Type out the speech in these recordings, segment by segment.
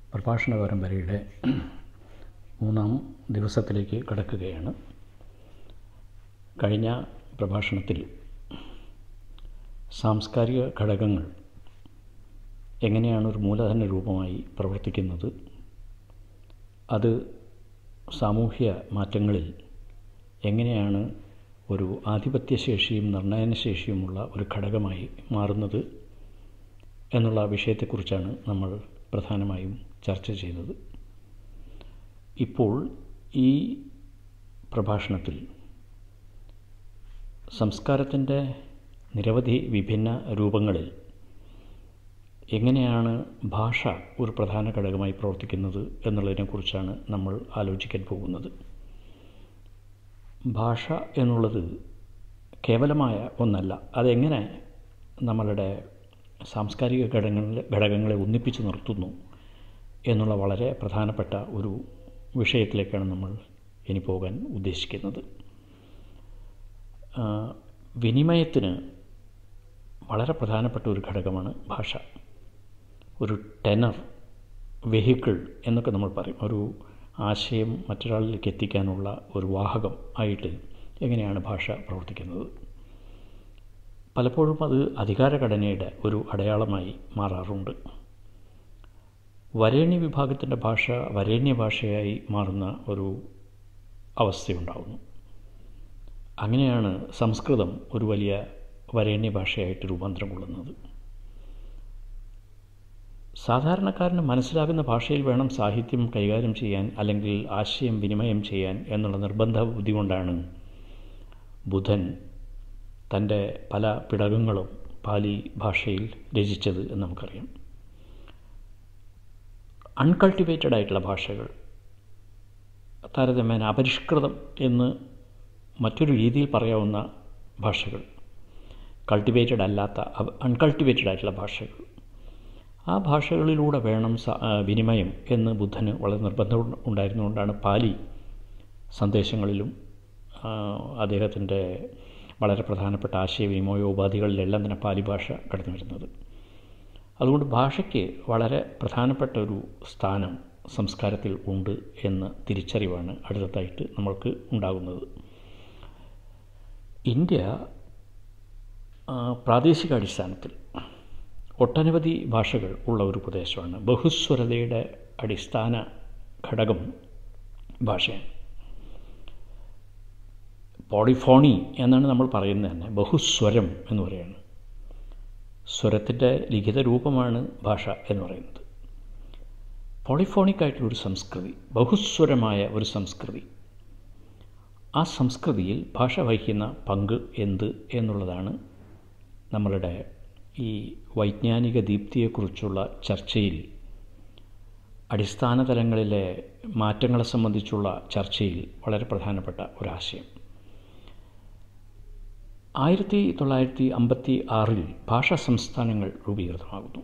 പ്രഭാഷണ പരമ്പരയുടെ മൂന്നാം ദിവസത്തിലേക്ക് കടക്കുകയാണ് കഴിഞ്ഞ പ്രഭാഷണത്തിൽ സാംസ്കാരിക ഘടകങ്ങൾ എങ്ങനെയാണ് ഒരു മൂലധന രൂപമായി പ്രവർത്തിക്കുന്നത് അത് സാമൂഹ്യ മാറ്റങ്ങളിൽ എങ്ങനെയാണ് ഒരു ആധിപത്യശേഷിയും നിർണയനശേഷിയുമുള്ള ഒരു ഘടകമായി മാറുന്നത് എന്നുള്ള വിഷയത്തെക്കുറിച്ചാണ് നമ്മൾ പ്രധാനമായും ചർച്ച ചെയ്തത് ഇപ്പോൾ ഈ പ്രഭാഷണത്തിൽ സംസ്കാരത്തിൻ്റെ നിരവധി വിഭിന്ന രൂപങ്ങളിൽ എങ്ങനെയാണ് ഭാഷ ഒരു പ്രധാന ഘടകമായി പ്രവർത്തിക്കുന്നത് എന്നുള്ളതിനെക്കുറിച്ചാണ് നമ്മൾ ആലോചിക്കാൻ പോകുന്നത് ഭാഷ എന്നുള്ളത് കേവലമായ ഒന്നല്ല അതെങ്ങനെ നമ്മളുടെ സാംസ്കാരിക ഘടകങ്ങളെ ഘടകങ്ങളെ ഒന്നിപ്പിച്ച് നിർത്തുന്നു എന്നുള്ള വളരെ പ്രധാനപ്പെട്ട ഒരു വിഷയത്തിലേക്കാണ് നമ്മൾ ഇനി പോകാൻ ഉദ്ദേശിക്കുന്നത് വിനിമയത്തിന് വളരെ പ്രധാനപ്പെട്ട ഒരു ഘടകമാണ് ഭാഷ ഒരു ടെനർ വെഹിക്കിൾ എന്നൊക്കെ നമ്മൾ പറയും ഒരു ആശയം മറ്റൊരാളിലേക്ക് എത്തിക്കാനുള്ള ഒരു വാഹകം ആയിട്ട് എങ്ങനെയാണ് ഭാഷ പ്രവർത്തിക്കുന്നത് പലപ്പോഴും അത് അധികാരഘടനയുടെ ഒരു അടയാളമായി മാറാറുണ്ട് വരേണ്യ വിഭാഗത്തിൻ്റെ ഭാഷ വരേണ്യ ഭാഷയായി മാറുന്ന ഒരു അവസ്ഥയുണ്ടാകുന്നു അങ്ങനെയാണ് സംസ്കൃതം ഒരു വലിയ വരേണ്യ ഭാഷയായിട്ട് രൂപാന്തരം കൊള്ളുന്നത് സാധാരണക്കാരന് മനസ്സിലാകുന്ന ഭാഷയിൽ വേണം സാഹിത്യം കൈകാര്യം ചെയ്യാൻ അല്ലെങ്കിൽ ആശയം വിനിമയം ചെയ്യാൻ എന്നുള്ള നിർബന്ധ ബുദ്ധി കൊണ്ടാണ് ബുധൻ തൻ്റെ പല പിടകങ്ങളും പാലി ഭാഷയിൽ രചിച്ചത് എന്ന് നമുക്കറിയാം അൺകൾട്ടിവേറ്റഡ് ആയിട്ടുള്ള ഭാഷകൾ താരതമ്യേന അപരിഷ്കൃതം എന്ന് മറ്റൊരു രീതിയിൽ പറയാവുന്ന ഭാഷകൾ കൾട്ടിവേറ്റഡ് അല്ലാത്ത അൺകൾട്ടിവേറ്റഡ് ആയിട്ടുള്ള ഭാഷകൾ ആ ഭാഷകളിലൂടെ വേണം വിനിമയം എന്ന് ബുദ്ധന് വളരെ നിർബന്ധം ഉണ്ടായിരുന്നുകൊണ്ടാണ് പാലി സന്ദേശങ്ങളിലും അദ്ദേഹത്തിൻ്റെ വളരെ പ്രധാനപ്പെട്ട ആശയവിനിമയ ഉപാധികളിലെല്ലാം തന്നെ പാലി ഭാഷ കടന്നു വരുന്നത് അതുകൊണ്ട് ഭാഷയ്ക്ക് വളരെ പ്രധാനപ്പെട്ട ഒരു സ്ഥാനം സംസ്കാരത്തിൽ ഉണ്ട് എന്ന തിരിച്ചറിവാണ് അടുത്തതായിട്ട് നമ്മൾക്ക് ഉണ്ടാകുന്നത് ഇന്ത്യ പ്രാദേശിക അടിസ്ഥാനത്തിൽ ഒട്ടനവധി ഭാഷകൾ ഉള്ള ഒരു പ്രദേശമാണ് ബഹുസ്വരതയുടെ അടിസ്ഥാന ഘടകം ഭാഷയാണ് പോളിഫോണി എന്നാണ് നമ്മൾ പറയുന്നത് തന്നെ ബഹുസ്വരം എന്ന് പറയുന്നത് സ്വരത്തിൻ്റെ ലിഖിത രൂപമാണ് ഭാഷ എന്ന് പറയുന്നത് പോളിഫോണിക്കായിട്ടുള്ളൊരു സംസ്കൃതി ബഹുസ്വരമായ ഒരു സംസ്കൃതി ആ സംസ്കൃതിയിൽ ഭാഷ വഹിക്കുന്ന പങ്ക് എന്ത് എന്നുള്ളതാണ് നമ്മളുടെ ഈ വൈജ്ഞാനിക ദീപ്തിയെക്കുറിച്ചുള്ള ചർച്ചയിൽ അടിസ്ഥാന തലങ്ങളിലെ മാറ്റങ്ങളെ സംബന്ധിച്ചുള്ള ചർച്ചയിൽ വളരെ പ്രധാനപ്പെട്ട ഒരാശയം ആയിരത്തി തൊള്ളായിരത്തി അമ്പത്തി ആറിൽ ഭാഷാ സംസ്ഥാനങ്ങൾ രൂപീകൃതമാകുന്നു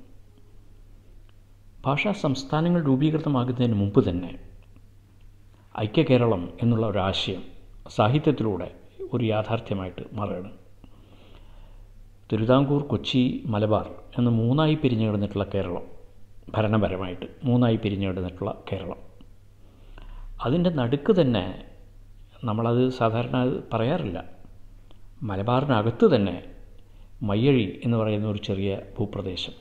ഭാഷാ സംസ്ഥാനങ്ങൾ രൂപീകൃതമാകുന്നതിന് മുമ്പ് തന്നെ ഐക്യകേരളം എന്നുള്ള ഒരാശയം സാഹിത്യത്തിലൂടെ ഒരു യാഥാർത്ഥ്യമായിട്ട് മാറുകയാണ് തിരുവിതാംകൂർ കൊച്ചി മലബാർ എന്ന് മൂന്നായി പിരിഞ്ഞു കിടന്നിട്ടുള്ള കേരളം ഭരണപരമായിട്ട് മൂന്നായി പിരിഞ്ഞു കിടന്നിട്ടുള്ള കേരളം അതിൻ്റെ നടുക്ക് തന്നെ നമ്മളത് സാധാരണ പറയാറില്ല മലബാറിനകത്ത് തന്നെ മയ്യഴി എന്ന് പറയുന്ന ഒരു ചെറിയ ഭൂപ്രദേശം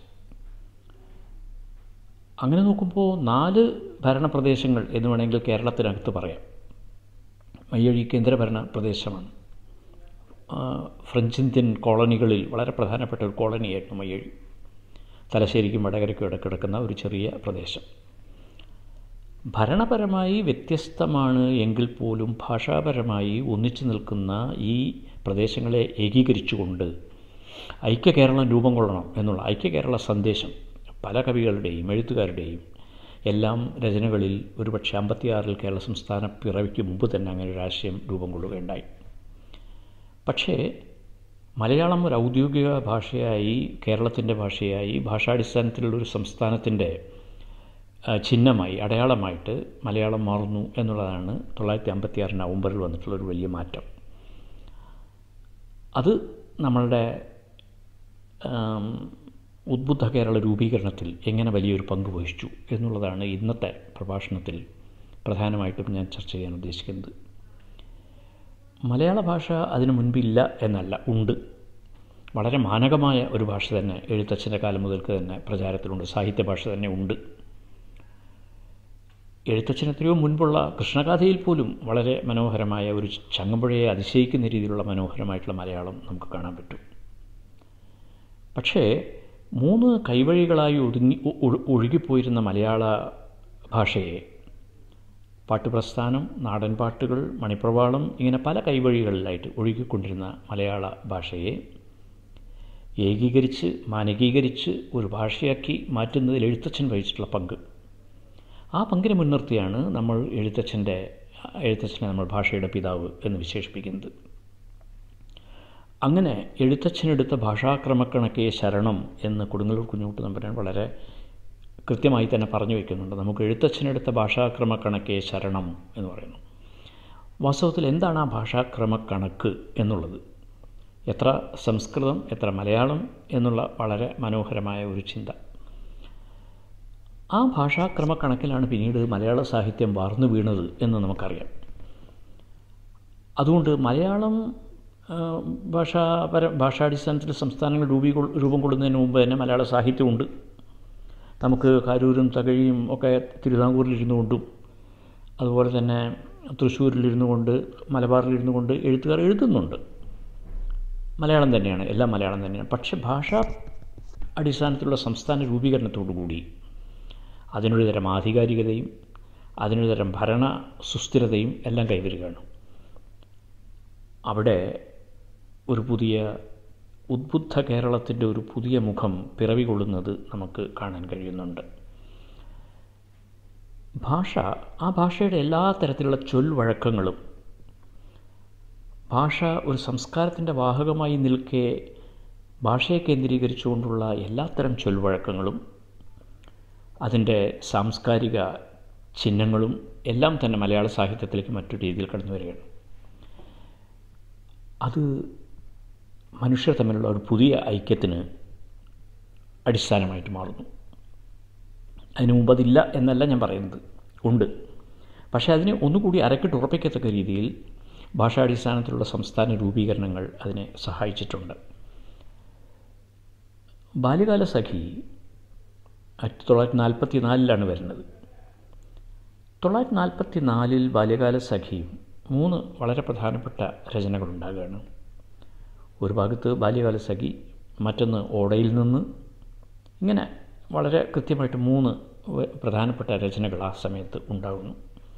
അങ്ങനെ നോക്കുമ്പോൾ നാല് ഭരണപ്രദേശങ്ങൾ എന്ന് വേണമെങ്കിൽ കേരളത്തിനകത്ത് പറയാം മയ്യഴി കേന്ദ്രഭരണ പ്രദേശമാണ് ഫ്രഞ്ച് ഇന്ത്യൻ കോളനികളിൽ വളരെ പ്രധാനപ്പെട്ട ഒരു കോളനിയായിരുന്നു മയ്യഴി തലശ്ശേരിക്കും വടകരയ്ക്കും ഇടയ്ക്ക് കിടക്കുന്ന ഒരു ചെറിയ പ്രദേശം ഭരണപരമായി വ്യത്യസ്തമാണ് എങ്കിൽ പോലും ഭാഷാപരമായി ഒന്നിച്ചു നിൽക്കുന്ന ഈ പ്രദേശങ്ങളെ ഏകീകരിച്ചുകൊണ്ട് ഐക്യ കേരളം രൂപം കൊള്ളണം എന്നുള്ള ഐക്യ കേരള സന്ദേശം പല കവികളുടെയും എഴുത്തുകാരുടെയും എല്ലാം രചനകളിൽ ഒരുപക്ഷെ അമ്പത്തിയാറിൽ കേരള സംസ്ഥാന പിറവിക്ക് മുമ്പ് തന്നെ അങ്ങനെ ഒരു ആശയം രൂപം കൊള്ളുകയുണ്ടായി പക്ഷേ മലയാളം ഒരു ഔദ്യോഗിക ഭാഷയായി കേരളത്തിൻ്റെ ഭാഷയായി ഭാഷാടിസ്ഥാനത്തിലുള്ളൊരു സംസ്ഥാനത്തിൻ്റെ ചിഹ്നമായി അടയാളമായിട്ട് മലയാളം മാറുന്നു എന്നുള്ളതാണ് തൊള്ളായിരത്തി അമ്പത്തി ആറ് നവംബറിൽ വന്നിട്ടുള്ള ഒരു വലിയ മാറ്റം അത് നമ്മളുടെ ഉദ്ബുദ്ധ കേരള രൂപീകരണത്തിൽ എങ്ങനെ വലിയൊരു പങ്ക് വഹിച്ചു എന്നുള്ളതാണ് ഇന്നത്തെ പ്രഭാഷണത്തിൽ പ്രധാനമായിട്ടും ഞാൻ ചർച്ച ചെയ്യാൻ ഉദ്ദേശിക്കുന്നത് മലയാള ഭാഷ അതിനു മുൻപില്ല എന്നല്ല ഉണ്ട് വളരെ മാനകമായ ഒരു ഭാഷ തന്നെ എഴുത്തച്ഛൻ്റെ കാലം മുതൽക്ക് തന്നെ പ്രചാരത്തിലുണ്ട് സാഹിത്യ ഭാഷ തന്നെ ഉണ്ട് എഴുത്തച്ഛൻ എത്രയോ മുൻപുള്ള കൃഷ്ണഗാഥയിൽ പോലും വളരെ മനോഹരമായ ഒരു ചങ്ങമ്പുഴയെ അതിശയിക്കുന്ന രീതിയിലുള്ള മനോഹരമായിട്ടുള്ള മലയാളം നമുക്ക് കാണാൻ പറ്റും പക്ഷേ മൂന്ന് കൈവഴികളായി ഒതുങ്ങി ഒഴുകിപ്പോയിരുന്ന മലയാള ഭാഷയെ പാട്ടുപ്രസ്ഥാനം നാടൻ പാട്ടുകൾ മണിപ്രവാളം ഇങ്ങനെ പല കൈവഴികളിലായിട്ട് ഒഴുകിക്കൊണ്ടിരുന്ന മലയാള ഭാഷയെ ഏകീകരിച്ച് മാനകീകരിച്ച് ഒരു ഭാഷയാക്കി മാറ്റുന്നതിൽ എഴുത്തച്ഛൻ വഹിച്ചിട്ടുള്ള പങ്ക് ആ പങ്കിനെ മുൻനിർത്തിയാണ് നമ്മൾ എഴുത്തച്ഛൻ്റെ എഴുത്തച്ഛനെ നമ്മൾ ഭാഷയുടെ പിതാവ് എന്ന് വിശേഷിപ്പിക്കുന്നത് അങ്ങനെ എഴുത്തച്ഛനെടുത്ത ഭാഷാക്രമക്കണക്കെ ശരണം എന്ന് കൊടുങ്ങല്ലൂർ കുഞ്ഞുകുട്ടി നമ്പരാൻ വളരെ കൃത്യമായി തന്നെ പറഞ്ഞു വയ്ക്കുന്നുണ്ട് നമുക്ക് എഴുത്തച്ഛനെടുത്ത ഭാഷാക്രമക്കണക്കെ ശരണം എന്ന് പറയുന്നു വാസ്തവത്തിൽ എന്താണ് ആ ഭാഷാക്രമക്കണക്ക് എന്നുള്ളത് എത്ര സംസ്കൃതം എത്ര മലയാളം എന്നുള്ള വളരെ മനോഹരമായ ഒരു ചിന്ത ആ ഭാഷാക്രമക്കണക്കിലാണ് പിന്നീട് മലയാള സാഹിത്യം വാർന്നു വീണത് എന്ന് നമുക്കറിയാം അതുകൊണ്ട് മലയാളം ഭാഷാപര ഭാഷാടിസ്ഥാനത്തിൽ സംസ്ഥാനങ്ങൾ രൂപീ രൂപം കൊള്ളുന്നതിന് മുമ്പ് തന്നെ മലയാള സാഹിത്യമുണ്ട് നമുക്ക് കാരൂരും തകഴിയും ഒക്കെ തിരുവിതാംകൂറിലിരുന്നു കൊണ്ടും അതുപോലെ തന്നെ തൃശ്ശൂരിലിരുന്നു കൊണ്ട് മലബാറിലിരുന്നു കൊണ്ട് എഴുത്തുകാർ എഴുതുന്നുണ്ട് മലയാളം തന്നെയാണ് എല്ലാം മലയാളം തന്നെയാണ് പക്ഷേ ഭാഷാ അടിസ്ഥാനത്തിലുള്ള സംസ്ഥാന രൂപീകരണത്തോടു കൂടി അതിനൊരു തരം ആധികാരികതയും അതിനൊരു തരം ഭരണ സുസ്ഥിരതയും എല്ലാം കൈവരികയാണ് അവിടെ ഒരു പുതിയ ഉദ്ബുദ്ധ കേരളത്തിൻ്റെ ഒരു പുതിയ മുഖം പിറവി കൊള്ളുന്നത് നമുക്ക് കാണാൻ കഴിയുന്നുണ്ട് ഭാഷ ആ ഭാഷയുടെ എല്ലാ തരത്തിലുള്ള ചൊൽവഴക്കങ്ങളും ഭാഷ ഒരു സംസ്കാരത്തിൻ്റെ വാഹകമായി നിൽക്കെ ഭാഷയെ കേന്ദ്രീകരിച്ചുകൊണ്ടുള്ള എല്ലാത്തരം ചൊൽവഴക്കങ്ങളും അതിൻ്റെ സാംസ്കാരിക ചിഹ്നങ്ങളും എല്ലാം തന്നെ മലയാള സാഹിത്യത്തിലേക്ക് മറ്റു രീതിയിൽ കടന്നു വരികയാണ് അത് മനുഷ്യർ തമ്മിലുള്ള ഒരു പുതിയ ഐക്യത്തിന് അടിസ്ഥാനമായിട്ട് മാറുന്നു അതിനു മുമ്പ് അതില്ല എന്നല്ല ഞാൻ പറയുന്നത് ഉണ്ട് പക്ഷേ അതിനെ ഒന്നുകൂടി അരക്കിട്ട് ഉറപ്പിക്കത്തക്ക രീതിയിൽ ഭാഷാടിസ്ഥാനത്തിലുള്ള സംസ്ഥാന രൂപീകരണങ്ങൾ അതിനെ സഹായിച്ചിട്ടുണ്ട് ബാല്യകാല സഖി ആയിരത്തി തൊള്ളായിരത്തി നാൽപ്പത്തി നാലിലാണ് വരുന്നത് തൊള്ളായിരത്തി നാൽപ്പത്തി നാലിൽ ബാല്യകാല സഖിയും മൂന്ന് വളരെ പ്രധാനപ്പെട്ട രചനകളുണ്ടാകുകയാണ് ഒരു ഭാഗത്ത് ബാല്യകാല സഖി മറ്റൊന്ന് ഓടയിൽ നിന്ന് ഇങ്ങനെ വളരെ കൃത്യമായിട്ട് മൂന്ന് പ്രധാനപ്പെട്ട രചനകൾ ആ സമയത്ത് ഉണ്ടാകുന്നു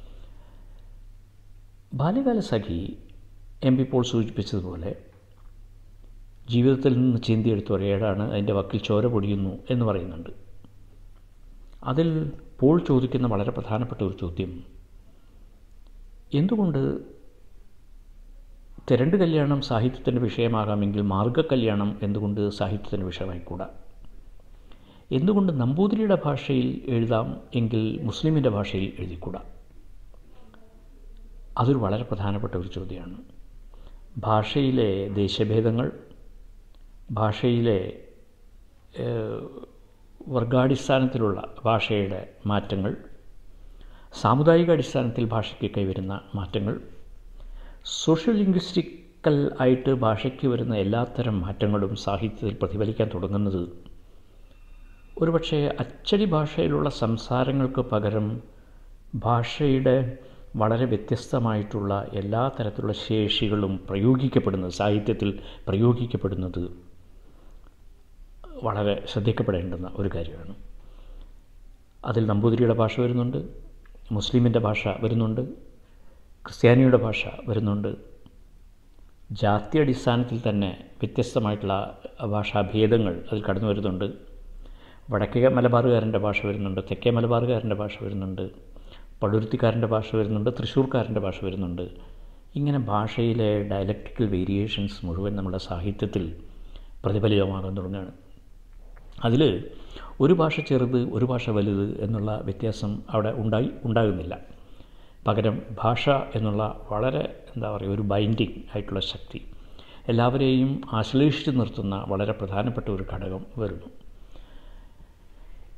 ബാല്യകാല സഖി എം പി പോൾ സൂചിപ്പിച്ചതുപോലെ ജീവിതത്തിൽ നിന്ന് ചീന്തിയെടുത്ത ഒരേടാണ് അതിൻ്റെ വക്കിൽ ചോര പൊടിയുന്നു എന്ന് പറയുന്നുണ്ട് അതിൽ പോൾ ചോദിക്കുന്ന വളരെ പ്രധാനപ്പെട്ട ഒരു ചോദ്യം എന്തുകൊണ്ട് തിരണ്ട് കല്യാണം സാഹിത്യത്തിൻ്റെ വിഷയമാകാമെങ്കിൽ മാർഗകല്യാണം എന്തുകൊണ്ട് സാഹിത്യത്തിൻ്റെ വിഷയമായിക്കൂടാ എന്തുകൊണ്ട് നമ്പൂതിരിയുടെ ഭാഷയിൽ എഴുതാം എങ്കിൽ മുസ്ലിമിൻ്റെ ഭാഷയിൽ എഴുതിക്കൂടാ അതൊരു വളരെ പ്രധാനപ്പെട്ട ഒരു ചോദ്യമാണ് ഭാഷയിലെ ദേശഭേദങ്ങൾ ഭാഷയിലെ വർഗാടിസ്ഥാനത്തിലുള്ള ഭാഷയുടെ മാറ്റങ്ങൾ സാമുദായിക അടിസ്ഥാനത്തിൽ ഭാഷയ്ക്ക് കൈവരുന്ന മാറ്റങ്ങൾ സോഷ്യൽ ലിംഗ്വിസ്റ്റിക്കൽ ആയിട്ട് ഭാഷയ്ക്ക് വരുന്ന എല്ലാത്തരം മാറ്റങ്ങളും സാഹിത്യത്തിൽ പ്രതിഫലിക്കാൻ തുടങ്ങുന്നത് ഒരുപക്ഷെ അച്ചടി ഭാഷയിലുള്ള സംസാരങ്ങൾക്ക് പകരം ഭാഷയുടെ വളരെ വ്യത്യസ്തമായിട്ടുള്ള എല്ലാ തരത്തിലുള്ള ശേഷികളും പ്രയോഗിക്കപ്പെടുന്നത് സാഹിത്യത്തിൽ പ്രയോഗിക്കപ്പെടുന്നത് വളരെ ശ്രദ്ധിക്കപ്പെടേണ്ടുന്ന ഒരു കാര്യമാണ് അതിൽ നമ്പൂതിരിയുടെ ഭാഷ വരുന്നുണ്ട് മുസ്ലിമിൻ്റെ ഭാഷ വരുന്നുണ്ട് ക്രിസ്ത്യാനിയുടെ ഭാഷ വരുന്നുണ്ട് ജാതി അടിസ്ഥാനത്തിൽ തന്നെ വ്യത്യസ്തമായിട്ടുള്ള ഭാഷാഭേദങ്ങൾ അതിൽ കടന്നു വരുന്നുണ്ട് വടക്കേ മലബാറുകാരൻ്റെ ഭാഷ വരുന്നുണ്ട് തെക്കേ മലബാറുകാരൻ്റെ ഭാഷ വരുന്നുണ്ട് പടുരുത്തിക്കാരൻ്റെ ഭാഷ വരുന്നുണ്ട് തൃശ്ശൂർക്കാരൻ്റെ ഭാഷ വരുന്നുണ്ട് ഇങ്ങനെ ഭാഷയിലെ ഡയലക്റ്റിക്കൽ വേരിയേഷൻസ് മുഴുവൻ നമ്മുടെ സാഹിത്യത്തിൽ പ്രതിഫലിതമാകാൻ തുടങ്ങുകയാണ് അതിൽ ഒരു ഭാഷ ചെറുത് ഒരു ഭാഷ വലുത് എന്നുള്ള വ്യത്യാസം അവിടെ ഉണ്ടായി ഉണ്ടാകുന്നില്ല പകരം ഭാഷ എന്നുള്ള വളരെ എന്താ പറയുക ഒരു ബൈൻഡിങ് ആയിട്ടുള്ള ശക്തി എല്ലാവരെയും ആശ്ലേഷിച്ച് നിർത്തുന്ന വളരെ പ്രധാനപ്പെട്ട ഒരു ഘടകം വരുന്നു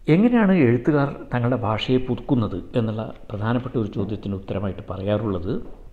എങ്ങനെയാണ് എഴുത്തുകാർ തങ്ങളുടെ ഭാഷയെ പുതുക്കുന്നത് എന്നുള്ള പ്രധാനപ്പെട്ട ഒരു ചോദ്യത്തിന് ഉത്തരമായിട്ട് പറയാറുള്ളത്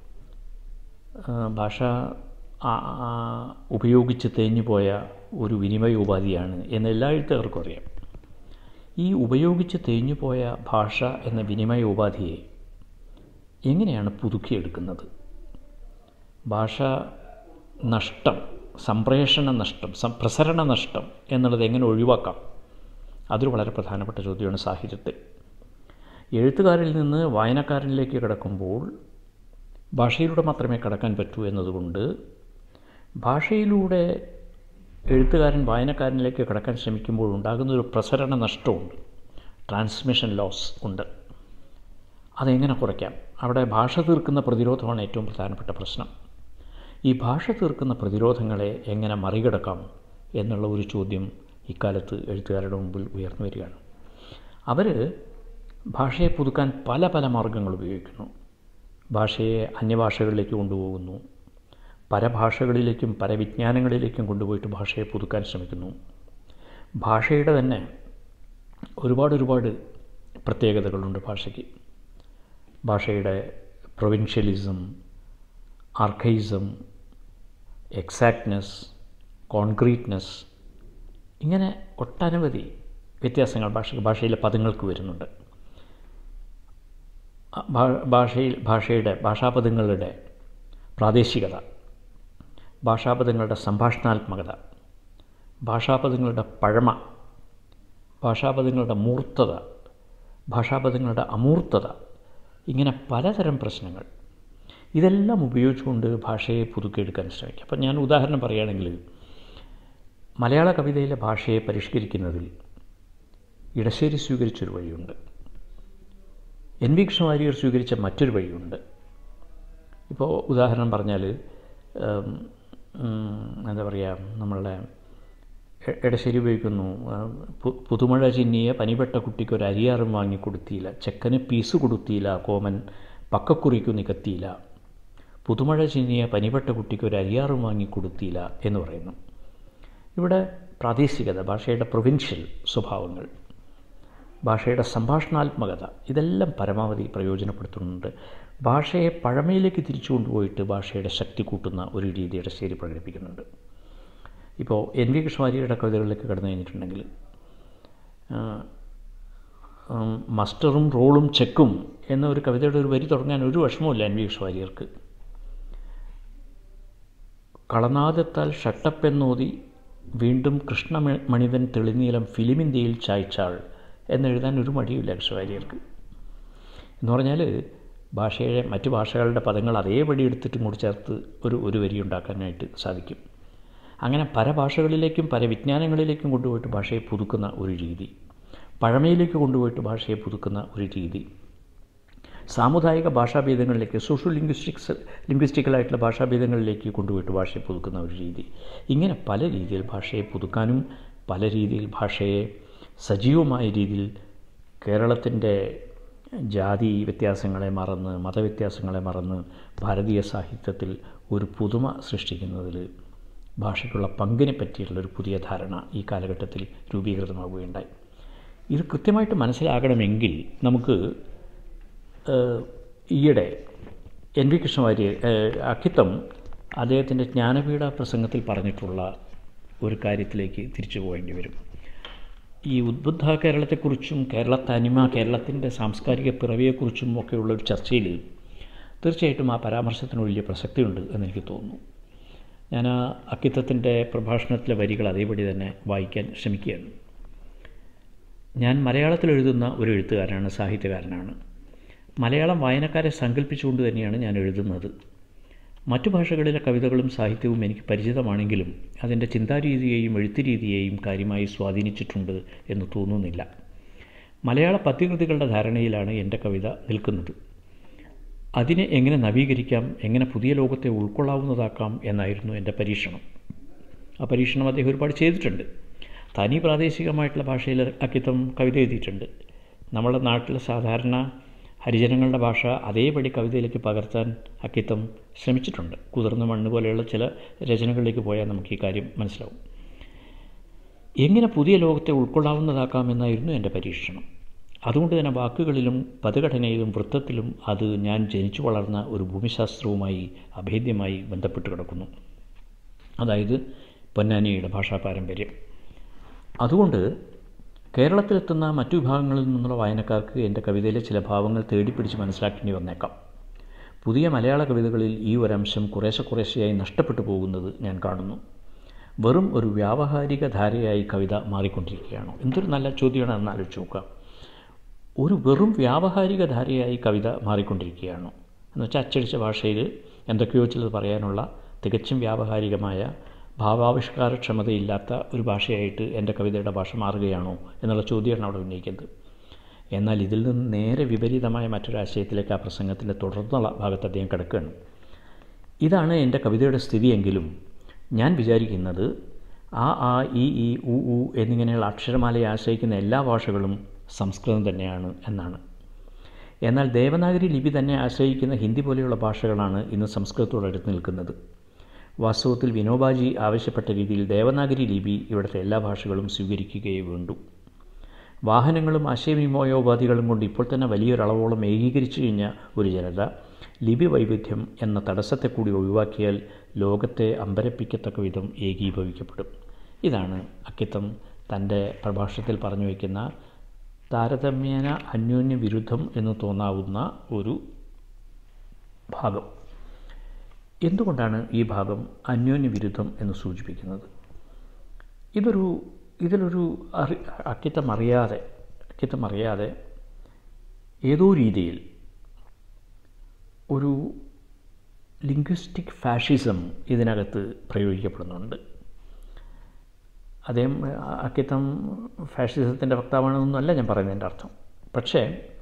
ഭാഷ ഉപയോഗിച്ച് തേഞ്ഞു പോയ ഒരു വിനിമയ ഉപാധിയാണ് എന്ന് എല്ലാ എഴുത്തുകാർക്കും അറിയാം ഈ ഉപയോഗിച്ച് തേഞ്ഞു പോയ ഭാഷ എന്ന വിനിമയ ഉപാധിയെ എങ്ങനെയാണ് പുതുക്കിയെടുക്കുന്നത് ഭാഷ നഷ്ടം സംപ്രേഷണ നഷ്ടം പ്രസരണ നഷ്ടം എന്നുള്ളത് എങ്ങനെ ഒഴിവാക്കാം അതൊരു വളരെ പ്രധാനപ്പെട്ട ചോദ്യമാണ് സാഹിത്യത്തിൽ എഴുത്തുകാരിൽ നിന്ന് വായനക്കാരനിലേക്ക് കിടക്കുമ്പോൾ ഭാഷയിലൂടെ മാത്രമേ കടക്കാൻ പറ്റൂ എന്നതുകൊണ്ട് ഭാഷയിലൂടെ എഴുത്തുകാരൻ വായനക്കാരനിലേക്ക് കടക്കാൻ ശ്രമിക്കുമ്പോൾ ഉണ്ടാകുന്ന ഒരു പ്രസരണ നഷ്ടമുണ്ട് ട്രാൻസ്മിഷൻ ലോസ് ഉണ്ട് അതെങ്ങനെ കുറയ്ക്കാം അവിടെ ഭാഷ തീർക്കുന്ന പ്രതിരോധമാണ് ഏറ്റവും പ്രധാനപ്പെട്ട പ്രശ്നം ഈ ഭാഷ തീർക്കുന്ന പ്രതിരോധങ്ങളെ എങ്ങനെ മറികടക്കാം എന്നുള്ള ഒരു ചോദ്യം ഇക്കാലത്ത് എഴുത്തുകാരുടെ മുമ്പിൽ ഉയർന്നു വരികയാണ് അവർ ഭാഷയെ പുതുക്കാൻ പല പല മാർഗങ്ങൾ ഉപയോഗിക്കുന്നു ഭാഷയെ അന്യഭാഷകളിലേക്ക് കൊണ്ടുപോകുന്നു പരഭാഷകളിലേക്കും പരവിജ്ഞാനങ്ങളിലേക്കും കൊണ്ടുപോയിട്ട് ഭാഷയെ പുതുക്കാൻ ശ്രമിക്കുന്നു ഭാഷയുടെ തന്നെ ഒരുപാട് ഒരുപാട് പ്രത്യേകതകളുണ്ട് ഭാഷയ്ക്ക് ഭാഷയുടെ പ്രൊവിൻഷ്യലിസം ആർക്കൈസം എക്സാക്ട്നെസ് കോൺക്രീറ്റ്നെസ് ഇങ്ങനെ ഒട്ടനവധി വ്യത്യാസങ്ങൾ ഭാഷ ഭാഷയിലെ പദങ്ങൾക്ക് വരുന്നുണ്ട് ഭാഷയിൽ ഭാഷയുടെ ഭാഷാപദങ്ങളുടെ പ്രാദേശികത ഭാഷാപദങ്ങളുടെ സംഭാഷണാത്മകത ഭാഷാപദങ്ങളുടെ പഴമ ഭാഷാപദങ്ങളുടെ മൂർത്തത ഭാഷാപദങ്ങളുടെ അമൂർത്തത ഇങ്ങനെ പലതരം പ്രശ്നങ്ങൾ ഇതെല്ലാം ഉപയോഗിച്ചുകൊണ്ട് ഭാഷയെ പുതുക്കിയെടുക്കാൻ ശ്രമിക്കുക അപ്പം ഞാൻ ഉദാഹരണം പറയുകയാണെങ്കിൽ മലയാള കവിതയിലെ ഭാഷയെ പരിഷ്കരിക്കുന്നതിൽ ഇടശ്ശേരി സ്വീകരിച്ചൊരു വഴിയുണ്ട് എൻ വി കൃഷ്ണവാര്യർ സ്വീകരിച്ച മറ്റൊരു വഴിയുണ്ട് ഇപ്പോൾ ഉദാഹരണം പറഞ്ഞാൽ എന്താ പറയുക നമ്മളുടെ ഇടശ്ശേരി ഉപയോഗിക്കുന്നു പുതുമഴ ചിന്നിയ പനിപ്പെട്ട കുട്ടിക്ക് ഒരു അരിയാറും വാങ്ങി കൊടുത്തിയില്ല ചെക്കന് പീസ് കൊടുത്തിയില്ല കോമൻ പക്കക്കുറിക്കു നികത്തിയില്ല പുതുമഴ ചിന്നിയ പനിപ്പെട്ട കുട്ടിക്ക് ഒരു അരിയാറും വാങ്ങി കൊടുത്തിയില്ല എന്ന് പറയുന്നു ഇവിടെ പ്രാദേശികത ഭാഷയുടെ പ്രൊവിൻഷ്യൽ സ്വഭാവങ്ങൾ ഭാഷയുടെ സംഭാഷണാത്മകത ഇതെല്ലാം പരമാവധി പ്രയോജനപ്പെടുത്തുന്നുണ്ട് ഭാഷയെ പഴമയിലേക്ക് തിരിച്ചു കൊണ്ടുപോയിട്ട് ഭാഷയുടെ ശക്തി കൂട്ടുന്ന ഒരു രീതിയുടെ ശരി പ്രകടിപ്പിക്കുന്നുണ്ട് ഇപ്പോൾ എൻ വി കൃഷ്ണവാര്യരുടെ കവിതകളിലേക്ക് കടന്നു കഴിഞ്ഞിട്ടുണ്ടെങ്കിൽ മസ്റ്ററും റോളും ചെക്കും എന്ന ഒരു കവിതയുടെ ഒരു വരി തുടങ്ങാൻ ഒരു വിഷമമില്ല എൻ വി കൃഷ്ണവാര്യർക്ക് കളനാദത്താൽ ഷട്ടപ്പെന്നോതി വീണ്ടും കൃഷ്ണമണിതൻ തെളിനീലം ഫിലിമിന്ത്യയിൽ ചായ്ച്ചാൾ എന്നെഴുതാൻ ഒരു മടിയില്ല കൃഷ്ണവാര്യർക്ക് എന്ന് പറഞ്ഞാൽ ഭാഷയുടെ മറ്റു ഭാഷകളുടെ പദങ്ങൾ അതേപടി എടുത്തിട്ട് കൂടി ചേർത്ത് ഒരു ഒരു വരി ഉണ്ടാക്കാനായിട്ട് സാധിക്കും അങ്ങനെ പല ഭാഷകളിലേക്കും പല വിജ്ഞാനങ്ങളിലേക്കും കൊണ്ടുപോയിട്ട് ഭാഷയെ പുതുക്കുന്ന ഒരു രീതി പഴമയിലേക്ക് കൊണ്ടുപോയിട്ട് ഭാഷയെ പുതുക്കുന്ന ഒരു രീതി സാമുദായിക ഭാഷാഭേദങ്ങളിലേക്ക് സോഷ്യൽ ലിംഗ്വിസ്റ്റിക്സ് ലിംഗ്വിസ്റ്റിക്കലായിട്ടുള്ള ഭാഷാഭേദങ്ങളിലേക്ക് കൊണ്ടുപോയിട്ട് ഭാഷയെ പുതുക്കുന്ന ഒരു രീതി ഇങ്ങനെ പല രീതിയിൽ ഭാഷയെ പുതുക്കാനും പല രീതിയിൽ ഭാഷയെ സജീവമായ രീതിയിൽ കേരളത്തിൻ്റെ ജാതി വ്യത്യാസങ്ങളെ മറന്ന് മതവ്യത്യാസങ്ങളെ മറന്ന് ഭാരതീയ സാഹിത്യത്തിൽ ഒരു പുതുമ സൃഷ്ടിക്കുന്നതിൽ ഭാഷയ്ക്കുള്ള പങ്കിനെ പറ്റിയിട്ടുള്ളൊരു പുതിയ ധാരണ ഈ കാലഘട്ടത്തിൽ രൂപീകൃതമാവുകയുണ്ടായി ഇത് കൃത്യമായിട്ട് മനസ്സിലാകണമെങ്കിൽ നമുക്ക് ഈയിടെ എൻ വി കൃഷ്ണവാര്യർ അക്കിത്തം അദ്ദേഹത്തിൻ്റെ ജ്ഞാനപീഠ പ്രസംഗത്തിൽ പറഞ്ഞിട്ടുള്ള ഒരു കാര്യത്തിലേക്ക് തിരിച്ചു പോകേണ്ടി വരും ഈ ഉദ്ബുദ്ധ കേരളത്തെക്കുറിച്ചും കേരള തനിമ കേരളത്തിൻ്റെ സാംസ്കാരിക പിറവിയെക്കുറിച്ചും ഒക്കെയുള്ള ഒരു ചർച്ചയിൽ തീർച്ചയായിട്ടും ആ പരാമർശത്തിന് വലിയ പ്രസക്തിയുണ്ട് എന്നെനിക്ക് തോന്നുന്നു ഞാൻ ആ അക്കിത്തത്തിൻ്റെ പ്രഭാഷണത്തിലെ വരികൾ അതേപടി തന്നെ വായിക്കാൻ ശ്രമിക്കുകയാണ് ഞാൻ മലയാളത്തിൽ എഴുതുന്ന ഒരു എഴുത്തുകാരനാണ് സാഹിത്യകാരനാണ് മലയാളം വായനക്കാരെ സങ്കല്പിച്ചുകൊണ്ട് തന്നെയാണ് ഞാൻ എഴുതുന്നത് മറ്റു ഭാഷകളിലെ കവിതകളും സാഹിത്യവും എനിക്ക് പരിചിതമാണെങ്കിലും അതിൻ്റെ ചിന്താരീതിയെയും എഴുത്തുരീതിയെയും കാര്യമായി സ്വാധീനിച്ചിട്ടുണ്ട് എന്ന് തോന്നുന്നില്ല മലയാള പദ്യകൃതികളുടെ ധാരണയിലാണ് എൻ്റെ കവിത നിൽക്കുന്നത് അതിനെ എങ്ങനെ നവീകരിക്കാം എങ്ങനെ പുതിയ ലോകത്തെ ഉൾക്കൊള്ളാവുന്നതാക്കാം എന്നായിരുന്നു എൻ്റെ പരീക്ഷണം ആ പരീക്ഷണം അദ്ദേഹം ഒരുപാട് ചെയ്തിട്ടുണ്ട് തനി പ്രാദേശികമായിട്ടുള്ള ഭാഷയിൽ അക്കിത്തം കവിത എഴുതിയിട്ടുണ്ട് നമ്മുടെ നാട്ടിലെ സാധാരണ ഹരിജനങ്ങളുടെ ഭാഷ അതേപടി കവിതയിലേക്ക് പകർത്താൻ അക്കിത്തം ശ്രമിച്ചിട്ടുണ്ട് കുതിർന്ന മണ്ണ് പോലെയുള്ള ചില രചനകളിലേക്ക് പോയാൽ നമുക്ക് ഈ കാര്യം മനസ്സിലാവും എങ്ങനെ പുതിയ ലോകത്തെ ഉൾക്കൊള്ളാവുന്നതാക്കാമെന്നായിരുന്നു എൻ്റെ പരീക്ഷണം അതുകൊണ്ട് തന്നെ വാക്കുകളിലും പദഘടനയിലും വൃത്തത്തിലും അത് ഞാൻ ജനിച്ചു വളർന്ന ഒരു ഭൂമിശാസ്ത്രവുമായി അഭേദ്യമായി ബന്ധപ്പെട്ട് കിടക്കുന്നു അതായത് പൊന്നാനിയുടെ ഭാഷാ പാരമ്പര്യം അതുകൊണ്ട് കേരളത്തിലെത്തുന്ന മറ്റു വിഭാഗങ്ങളിൽ നിന്നുള്ള വായനക്കാർക്ക് എൻ്റെ കവിതയിലെ ചില ഭാവങ്ങൾ തേടിപ്പിടിച്ച് മനസ്സിലാക്കേണ്ടി വന്നേക്കാം പുതിയ മലയാള കവിതകളിൽ ഈ ഒരംശം കുറേശ്ശെ കുറേശ്ശെയായി നഷ്ടപ്പെട്ടു പോകുന്നത് ഞാൻ കാണുന്നു വെറും ഒരു വ്യാവഹാരിക ധാരയായി കവിത മാറിക്കൊണ്ടിരിക്കുകയാണോ എന്തൊരു നല്ല ചോദ്യമാണ് എന്ന് ആലോചിച്ച് നോക്കുക ഒരു വെറും വ്യാവഹാരിക ധാരയായി കവിത മാറിക്കൊണ്ടിരിക്കുകയാണോ എന്ന് വെച്ചാൽ അച്ചടിച്ച ഭാഷയിൽ എന്തൊക്കെയോ ചിലത് പറയാനുള്ള തികച്ചും വ്യാവഹാരികമായ ഭാവാവിഷ്കാരക്ഷമതയില്ലാത്ത ഒരു ഭാഷയായിട്ട് എൻ്റെ കവിതയുടെ ഭാഷ മാറുകയാണോ എന്നുള്ള ചോദ്യമാണ് അവിടെ ഉന്നയിക്കുന്നത് എന്നാൽ ഇതിൽ നിന്ന് നേരെ വിപരീതമായ മറ്റൊരാശയത്തിലേക്ക് ആ പ്രസംഗത്തിൻ്റെ തുടർന്നുള്ള ഭാഗത്ത് അദ്ദേഹം കിടക്കുകയാണ് ഇതാണ് എൻ്റെ കവിതയുടെ സ്ഥിതിയെങ്കിലും ഞാൻ വിചാരിക്കുന്നത് ആ ആ ഇ ഈ ഉ ഉ എന്നിങ്ങനെയുള്ള അക്ഷരമാലയെ ആശ്രയിക്കുന്ന എല്ലാ ഭാഷകളും സംസ്കൃതം തന്നെയാണ് എന്നാണ് എന്നാൽ ദേവനാഗരി ലിപി തന്നെ ആശ്രയിക്കുന്ന ഹിന്ദി പോലെയുള്ള ഭാഷകളാണ് ഇന്ന് സംസ്കൃതത്തോട് അടുത്ത് നിൽക്കുന്നത് വാസ്തവത്തിൽ വിനോബാജി ആവശ്യപ്പെട്ട രീതിയിൽ ദേവനാഗരി ലിപി ഇവിടുത്തെ എല്ലാ ഭാഷകളും സ്വീകരിക്കുകയേ വേണ്ടു വാഹനങ്ങളും ആശയവിനിമയോപാധികളും കൊണ്ട് ഇപ്പോൾ തന്നെ വലിയൊരളവോളം ഏകീകരിച്ചു കഴിഞ്ഞ ഒരു ജനത ലിപി വൈവിധ്യം എന്ന തടസ്സത്തെ കൂടി ഒഴിവാക്കിയാൽ ലോകത്തെ അമ്പരപ്പിക്കത്തക്ക വിധം ഏകീഭവിക്കപ്പെടും ഇതാണ് അക്കിത്തം തൻ്റെ പ്രഭാഷണത്തിൽ പറഞ്ഞു വയ്ക്കുന്ന താരതമ്യേന അന്യോന്യ വിരുദ്ധം എന്ന് തോന്നാവുന്ന ഒരു ഭാഗം എന്തുകൊണ്ടാണ് ഈ ഭാഗം അന്യോന്യ വിരുദ്ധം എന്ന് സൂചിപ്പിക്കുന്നത് ഇതൊരു ഇതിലൊരു അറി അക്കിത്തം അറിയാതെ അക്കിത്തം അറിയാതെ ഏതോ രീതിയിൽ ഒരു ലിംഗ്വിസ്റ്റിക് ഫാഷിസം ഇതിനകത്ത് പ്രയോഗിക്കപ്പെടുന്നുണ്ട് അദ്ദേഹം അക്കിത്തം ഫാഷിസത്തിൻ്റെ വക്താവാണെന്നൊന്നുമല്ല ഞാൻ പറയുന്നതിൻ്റെ അർത്ഥം പക്ഷേ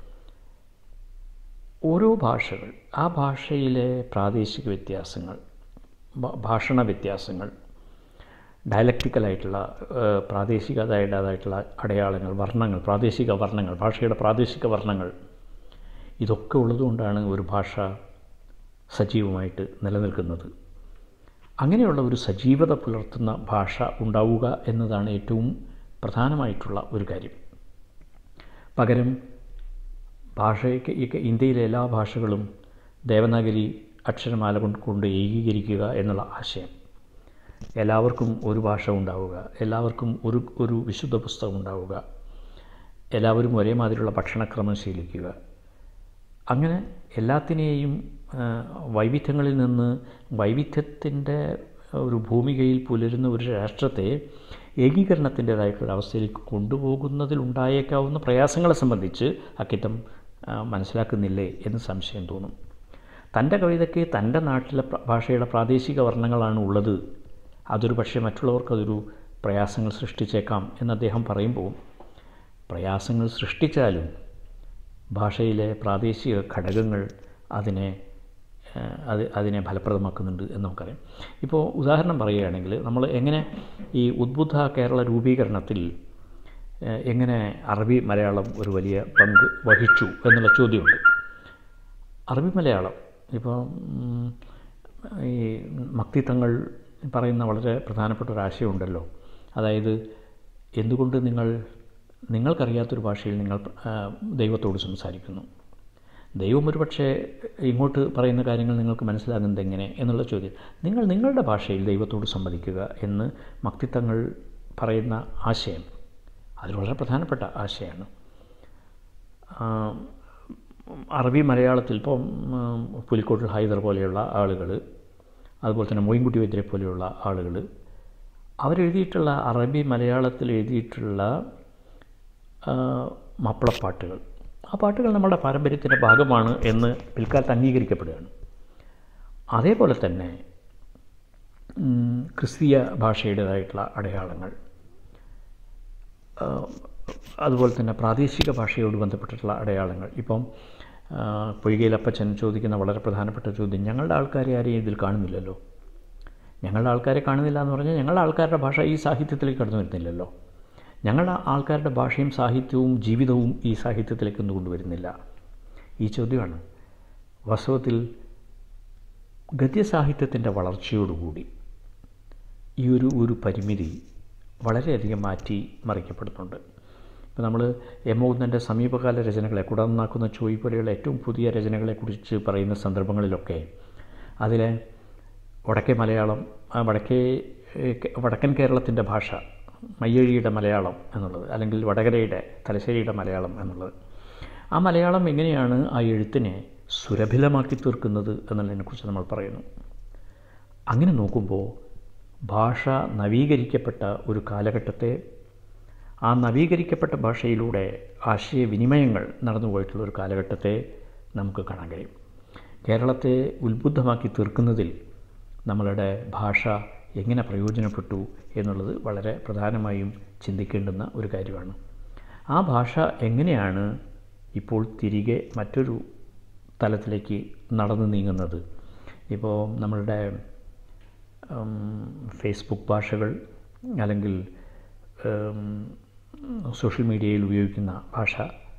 ഓരോ ഭാഷകൾ ആ ഭാഷയിലെ പ്രാദേശിക വ്യത്യാസങ്ങൾ ഭാഷണ വ്യത്യാസങ്ങൾ ഡയലക്റ്റിക്കലായിട്ടുള്ള പ്രാദേശികതയുടേതായിട്ടുള്ള അടയാളങ്ങൾ വർണ്ണങ്ങൾ പ്രാദേശിക വർണ്ണങ്ങൾ ഭാഷയുടെ പ്രാദേശിക വർണ്ണങ്ങൾ ഇതൊക്കെ ഉള്ളതുകൊണ്ടാണ് ഒരു ഭാഷ സജീവമായിട്ട് നിലനിൽക്കുന്നത് അങ്ങനെയുള്ള ഒരു സജീവത പുലർത്തുന്ന ഭാഷ ഉണ്ടാവുക എന്നതാണ് ഏറ്റവും പ്രധാനമായിട്ടുള്ള ഒരു കാര്യം പകരം ഭാഷയ്ക്ക് ഇന്ത്യയിലെ എല്ലാ ഭാഷകളും ദേവനാഗരി അക്ഷരമാല കൊണ്ട് കൊണ്ട് ഏകീകരിക്കുക എന്നുള്ള ആശയം എല്ലാവർക്കും ഒരു ഭാഷ ഉണ്ടാവുക എല്ലാവർക്കും ഒരു ഒരു വിശുദ്ധ പുസ്തകം ഉണ്ടാവുക എല്ലാവരും ഒരേ മാതിരിയുള്ള ഭക്ഷണക്രമം ശീലിക്കുക അങ്ങനെ എല്ലാത്തിനെയും വൈവിധ്യങ്ങളിൽ നിന്ന് വൈവിധ്യത്തിൻ്റെ ഒരു ഭൂമികയിൽ പുലരുന്ന ഒരു രാഷ്ട്രത്തെ ഏകീകരണത്തിൻ്റേതായിട്ടുള്ള അവസ്ഥയിലേക്ക് കൊണ്ടുപോകുന്നതിൽ ഉണ്ടായേക്കാവുന്ന പ്രയാസങ്ങളെ സംബന്ധിച്ച് അക്കിത്തം മനസ്സിലാക്കുന്നില്ലേ എന്ന് സംശയം തോന്നും തൻ്റെ കവിതയ്ക്ക് തൻ്റെ നാട്ടിലെ ഭാഷയുടെ പ്രാദേശിക വർണ്ണങ്ങളാണ് ഉള്ളത് അതൊരു പക്ഷേ മറ്റുള്ളവർക്ക് അതൊരു പ്രയാസങ്ങൾ സൃഷ്ടിച്ചേക്കാം എന്ന് അദ്ദേഹം പറയുമ്പോൾ പ്രയാസങ്ങൾ സൃഷ്ടിച്ചാലും ഭാഷയിലെ പ്രാദേശിക ഘടകങ്ങൾ അതിനെ അത് അതിനെ ഫലപ്രദമാക്കുന്നുണ്ട് എന്ന് നമുക്കറിയാം ഇപ്പോൾ ഉദാഹരണം പറയുകയാണെങ്കിൽ നമ്മൾ എങ്ങനെ ഈ ഉദ്ബുദ്ധ കേരള രൂപീകരണത്തിൽ എങ്ങനെ അറബി മലയാളം ഒരു വലിയ പങ്ക് വഹിച്ചു എന്നുള്ള ചോദ്യമുണ്ട് അറബി മലയാളം ഇപ്പോൾ ഈ മക്തിത്തങ്ങൾ പറയുന്ന വളരെ പ്രധാനപ്പെട്ട ഒരു ആശയമുണ്ടല്ലോ അതായത് എന്തുകൊണ്ട് നിങ്ങൾ നിങ്ങൾക്കറിയാത്തൊരു ഭാഷയിൽ നിങ്ങൾ ദൈവത്തോട് സംസാരിക്കുന്നു ദൈവം ഒരു പക്ഷേ ഇങ്ങോട്ട് പറയുന്ന കാര്യങ്ങൾ നിങ്ങൾക്ക് മനസ്സിലാകുന്നത് എങ്ങനെ എന്നുള്ള ചോദ്യം നിങ്ങൾ നിങ്ങളുടെ ഭാഷയിൽ ദൈവത്തോട് സംവദിക്കുക എന്ന് മക്തിത്തങ്ങൾ പറയുന്ന ആശയം അത് വളരെ പ്രധാനപ്പെട്ട ആശയമാണ് അറബി മലയാളത്തിൽ ഇപ്പം പുലിക്കോട്ടിൽ ഹൈദർ പോലെയുള്ള ആളുകൾ അതുപോലെ തന്നെ മൊയിൻകുട്ടി വൈദ്യരെ പോലെയുള്ള ആളുകൾ അവരെഴുതിയിട്ടുള്ള അറബി മലയാളത്തിൽ എഴുതിയിട്ടുള്ള മാപ്പിളപ്പാട്ടുകൾ ആ പാട്ടുകൾ നമ്മുടെ പാരമ്പര്യത്തിൻ്റെ ഭാഗമാണ് എന്ന് പിൽക്കാലത്ത് അംഗീകരിക്കപ്പെടുകയാണ് അതേപോലെ തന്നെ ക്രിസ്തീയ ഭാഷയുടേതായിട്ടുള്ള അടയാളങ്ങൾ അതുപോലെ തന്നെ പ്രാദേശിക ഭാഷയോട് ബന്ധപ്പെട്ടിട്ടുള്ള അടയാളങ്ങൾ ഇപ്പം പൊയ്കയിലപ്പച്ചൻ ചോദിക്കുന്ന വളരെ പ്രധാനപ്പെട്ട ചോദ്യം ഞങ്ങളുടെ ആൾക്കാരെ ആരെയും ഇതിൽ കാണുന്നില്ലല്ലോ ഞങ്ങളുടെ ആൾക്കാരെ കാണുന്നില്ല എന്ന് പറഞ്ഞാൽ ഞങ്ങളുടെ ആൾക്കാരുടെ ഭാഷ ഈ സാഹിത്യത്തിലേക്ക് കടന്നു വരുന്നില്ലല്ലോ ഞങ്ങളുടെ ആൾക്കാരുടെ ഭാഷയും സാഹിത്യവും ജീവിതവും ഈ സാഹിത്യത്തിലേക്ക് ഒന്നും കൊണ്ടുവരുന്നില്ല ഈ ചോദ്യമാണ് വാസ്തവത്തിൽ ഗദ്യസാഹിത്യത്തിൻ്റെ വളർച്ചയോടുകൂടി ഈ ഒരു ഒരു പരിമിതി വളരെയധികം മാറ്റി മറിക്കപ്പെടുന്നുണ്ട് ഇപ്പോൾ നമ്മൾ എമോന്നൻ്റെ സമീപകാല രചനകളെ കുടന്നാക്കുന്ന ചോയ് പോലെയുള്ള ഏറ്റവും പുതിയ രചനകളെക്കുറിച്ച് പറയുന്ന സന്ദർഭങ്ങളിലൊക്കെ അതിലെ വടക്കേ മലയാളം ആ വടക്കേ വടക്കൻ കേരളത്തിൻ്റെ ഭാഷ മയ്യഴിയുടെ മലയാളം എന്നുള്ളത് അല്ലെങ്കിൽ വടകരയുടെ തലശ്ശേരിയുടെ മലയാളം എന്നുള്ളത് ആ മലയാളം എങ്ങനെയാണ് ആ എഴുത്തിനെ സുരഭിലമാക്കി തീർക്കുന്നത് എന്നുള്ളതിനെക്കുറിച്ച് നമ്മൾ പറയുന്നു അങ്ങനെ നോക്കുമ്പോൾ ഭാഷ നവീകരിക്കപ്പെട്ട ഒരു കാലഘട്ടത്തെ ആ നവീകരിക്കപ്പെട്ട ഭാഷയിലൂടെ ആശയവിനിമയങ്ങൾ നടന്നു പോയിട്ടുള്ള ഒരു കാലഘട്ടത്തെ നമുക്ക് കാണാൻ കഴിയും കേരളത്തെ ഉത്ബുദ്ധമാക്കി തീർക്കുന്നതിൽ നമ്മളുടെ ഭാഷ എങ്ങനെ പ്രയോജനപ്പെട്ടു എന്നുള്ളത് വളരെ പ്രധാനമായും ചിന്തിക്കേണ്ടുന്ന ഒരു കാര്യമാണ് ആ ഭാഷ എങ്ങനെയാണ് ഇപ്പോൾ തിരികെ മറ്റൊരു തലത്തിലേക്ക് നടന്നു നീങ്ങുന്നത് ഇപ്പോൾ നമ്മളുടെ ഫേസ്ബുക്ക് ഭാഷകൾ അല്ലെങ്കിൽ സോഷ്യൽ മീഡിയയിൽ ഉപയോഗിക്കുന്ന ഭാഷ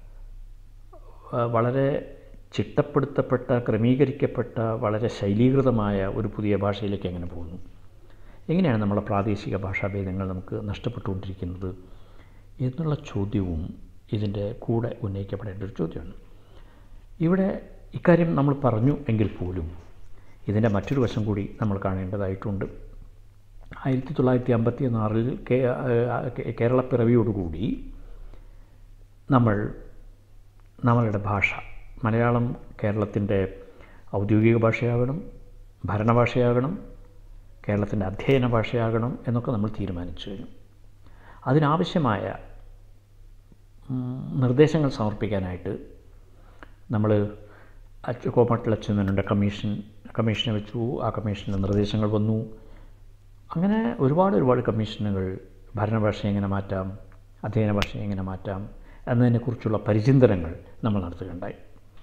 വളരെ ചിട്ടപ്പെടുത്തപ്പെട്ട ക്രമീകരിക്കപ്പെട്ട വളരെ ശൈലീകൃതമായ ഒരു പുതിയ ഭാഷയിലേക്ക് എങ്ങനെ പോകുന്നു എങ്ങനെയാണ് നമ്മളെ പ്രാദേശിക ഭാഷാഭേദങ്ങൾ നമുക്ക് നഷ്ടപ്പെട്ടുകൊണ്ടിരിക്കുന്നത് എന്നുള്ള ചോദ്യവും ഇതിൻ്റെ കൂടെ ഉന്നയിക്കപ്പെടേണ്ട ഒരു ചോദ്യമാണ് ഇവിടെ ഇക്കാര്യം നമ്മൾ പറഞ്ഞു എങ്കിൽ പോലും ഇതിൻ്റെ മറ്റൊരു വശം കൂടി നമ്മൾ കാണേണ്ടതായിട്ടുണ്ട് ആയിരത്തി തൊള്ളായിരത്തി അമ്പത്തി ആറിൽ കേരളപ്പിറവിയോടുകൂടി നമ്മൾ നമ്മളുടെ ഭാഷ മലയാളം കേരളത്തിൻ്റെ ഔദ്യോഗിക ഭാഷയാകണം ഭരണഭാഷയാകണം കേരളത്തിൻ്റെ അധ്യയന ഭാഷയാകണം എന്നൊക്കെ നമ്മൾ തീരുമാനിച്ചു കഴിഞ്ഞു അതിനാവശ്യമായ നിർദ്ദേശങ്ങൾ സമർപ്പിക്കാനായിട്ട് നമ്മൾ അച്ചു കോമട്ടിൽ അച്യുതനുണ്ട് കമ്മീഷൻ കമ്മീഷനെ വെച്ചു ആ കമ്മീഷൻ്റെ നിർദ്ദേശങ്ങൾ വന്നു അങ്ങനെ ഒരുപാട് ഒരുപാട് കമ്മീഷനുകൾ ഭരണഭാഷ എങ്ങനെ മാറ്റാം അധ്യയന ഭാഷ എങ്ങനെ മാറ്റാം എന്നതിനെക്കുറിച്ചുള്ള പരിചിന്തനങ്ങൾ നമ്മൾ നടത്തുകയുണ്ടായി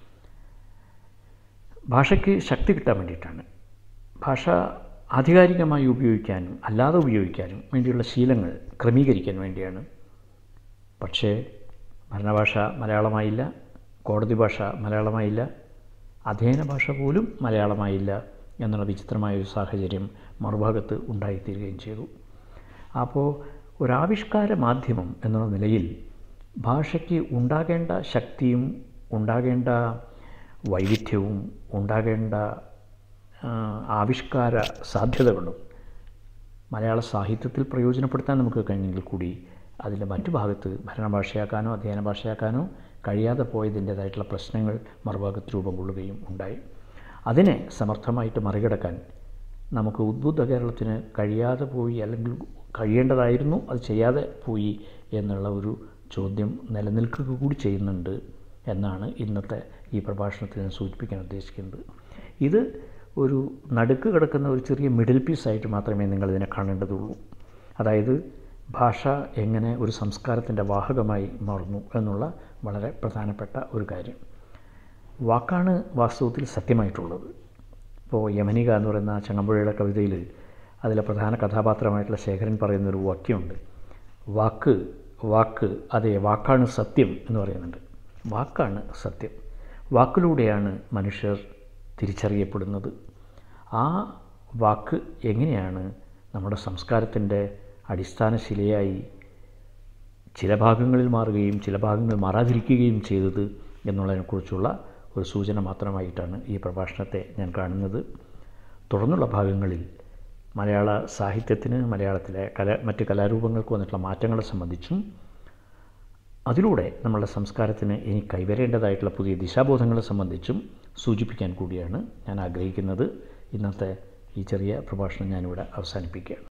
ഭാഷയ്ക്ക് ശക്തി കിട്ടാൻ വേണ്ടിയിട്ടാണ് ഭാഷ ആധികാരികമായി ഉപയോഗിക്കാനും അല്ലാതെ ഉപയോഗിക്കാനും വേണ്ടിയുള്ള ശീലങ്ങൾ ക്രമീകരിക്കാൻ വേണ്ടിയാണ് പക്ഷേ ഭരണഭാഷ മലയാളമായില്ല കോടതി ഭാഷ മലയാളമായില്ല അധ്യയന ഭാഷ പോലും മലയാളമായില്ല എന്നുള്ള വിചിത്രമായ ഒരു സാഹചര്യം മറുഭാഗത്ത് ഉണ്ടായിത്തീരുകയും ചെയ്തു അപ്പോൾ ഒരാവിഷ്കാര മാധ്യമം എന്നുള്ള നിലയിൽ ഭാഷയ്ക്ക് ഉണ്ടാകേണ്ട ശക്തിയും ഉണ്ടാകേണ്ട വൈവിധ്യവും ഉണ്ടാകേണ്ട ആവിഷ്കാര സാധ്യതകളും മലയാള സാഹിത്യത്തിൽ പ്രയോജനപ്പെടുത്താൻ നമുക്ക് കഴിഞ്ഞെങ്കിൽ കൂടി അതിൻ്റെ മറ്റു ഭാഗത്ത് ഭരണഭാഷയാക്കാനോ അധ്യയന ഭാഷയാക്കാനോ കഴിയാതെ പോയതിൻ്റേതായിട്ടുള്ള പ്രശ്നങ്ങൾ മറുഭാഗത്ത് രൂപം കൊള്ളുകയും ഉണ്ടായി അതിനെ സമർത്ഥമായിട്ട് മറികടക്കാൻ നമുക്ക് ഉദ്ബുദ്ധ കേരളത്തിന് കഴിയാതെ പോയി അല്ലെങ്കിൽ കഴിയേണ്ടതായിരുന്നു അത് ചെയ്യാതെ പോയി എന്നുള്ള ഒരു ചോദ്യം നിലനിൽക്കുക കൂടി ചെയ്യുന്നുണ്ട് എന്നാണ് ഇന്നത്തെ ഈ പ്രഭാഷണത്തിൽ ഞാൻ സൂചിപ്പിക്കാൻ ഉദ്ദേശിക്കുന്നത് ഇത് ഒരു നടുക്ക് കിടക്കുന്ന ഒരു ചെറിയ മിഡിൽ പീസായിട്ട് മാത്രമേ നിങ്ങളിതിനെ കാണേണ്ടതുള്ളൂ അതായത് ഭാഷ എങ്ങനെ ഒരു സംസ്കാരത്തിൻ്റെ വാഹകമായി മാറുന്നു എന്നുള്ള വളരെ പ്രധാനപ്പെട്ട ഒരു കാര്യം വാക്കാണ് വാസ്തവത്തിൽ സത്യമായിട്ടുള്ളത് ഇപ്പോൾ യമനിക എന്ന് പറയുന്ന ചങ്ങമ്പുഴയുടെ കവിതയിൽ അതിലെ പ്രധാന കഥാപാത്രമായിട്ടുള്ള ശേഖരൻ പറയുന്നൊരു വാക്യമുണ്ട് വാക്ക് വാക്ക് അതെ വാക്കാണ് സത്യം എന്ന് പറയുന്നുണ്ട് വാക്കാണ് സത്യം വാക്കിലൂടെയാണ് മനുഷ്യർ തിരിച്ചറിയപ്പെടുന്നത് ആ വാക്ക് എങ്ങനെയാണ് നമ്മുടെ സംസ്കാരത്തിൻ്റെ അടിസ്ഥാന ശിലയായി ചില ഭാഗങ്ങളിൽ മാറുകയും ചില ഭാഗങ്ങൾ മാറാതിരിക്കുകയും ചെയ്തത് എന്നുള്ളതിനെക്കുറിച്ചുള്ള ഒരു സൂചന മാത്രമായിട്ടാണ് ഈ പ്രഭാഷണത്തെ ഞാൻ കാണുന്നത് തുടർന്നുള്ള ഭാഗങ്ങളിൽ മലയാള സാഹിത്യത്തിന് മലയാളത്തിലെ കല മറ്റ് കലാരൂപങ്ങൾക്ക് വന്നിട്ടുള്ള മാറ്റങ്ങളെ സംബന്ധിച്ചും അതിലൂടെ നമ്മളുടെ സംസ്കാരത്തിന് ഇനി കൈവരേണ്ടതായിട്ടുള്ള പുതിയ ദിശാബോധങ്ങളെ സംബന്ധിച്ചും സൂചിപ്പിക്കാൻ കൂടിയാണ് ഞാൻ ആഗ്രഹിക്കുന്നത് ഇന്നത്തെ ഈ ചെറിയ പ്രഭാഷണം ഞാനിവിടെ അവസാനിപ്പിക്കുകയാണ്